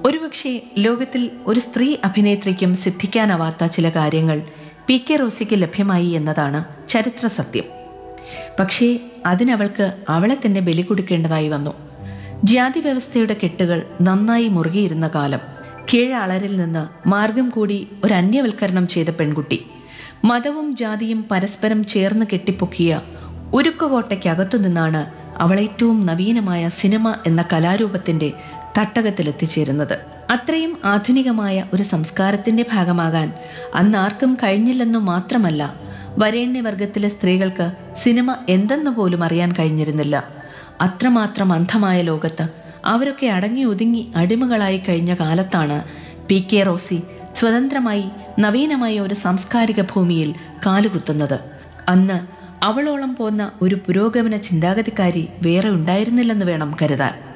ഒരുപക്ഷെ ലോകത്തിൽ ഒരു സ്ത്രീ അഭിനേത്രിക്കും സിദ്ധിക്കാനാവാത്ത ചില കാര്യങ്ങൾ പി കെ റോസിക്ക് ലഭ്യമായി എന്നതാണ് ചരിത്ര സത്യം പക്ഷേ അതിനവൾക്ക് അവളെ തന്നെ ബലി കൊടുക്കേണ്ടതായി വന്നു ജാതി വ്യവസ്ഥയുടെ കെട്ടുകൾ നന്നായി മുറുകിയിരുന്ന കാലം കീഴാളരിൽ നിന്ന് മാർഗം കൂടി ഒരു അന്യവൽക്കരണം ചെയ്ത പെൺകുട്ടി മതവും ജാതിയും പരസ്പരം ചേർന്ന് കെട്ടിപ്പൊക്കിയ ഉരുക്കുകോട്ടയ്ക്കകത്തു നിന്നാണ് അവൾ ഏറ്റവും നവീനമായ സിനിമ എന്ന കലാരൂപത്തിന്റെ തട്ടകത്തിലെത്തിച്ചേരുന്നത് അത്രയും ആധുനികമായ ഒരു സംസ്കാരത്തിന്റെ ഭാഗമാകാൻ അന്ന് ആർക്കും കഴിഞ്ഞില്ലെന്നു മാത്രമല്ല വരേണ്യവർഗത്തിലെ സ്ത്രീകൾക്ക് സിനിമ എന്തെന്ന് പോലും അറിയാൻ കഴിഞ്ഞിരുന്നില്ല അത്രമാത്രം അന്ധമായ ലോകത്ത് അവരൊക്കെ അടങ്ങി ഒതുങ്ങി അടിമകളായി കഴിഞ്ഞ കാലത്താണ് പി കെ റോസി സ്വതന്ത്രമായി നവീനമായ ഒരു സാംസ്കാരിക ഭൂമിയിൽ കാലുകുത്തുന്നത് അന്ന് അവളോളം പോന്ന ഒരു പുരോഗമന ചിന്താഗതിക്കാരി വേറെ ഉണ്ടായിരുന്നില്ലെന്ന് വേണം കരുതാൻ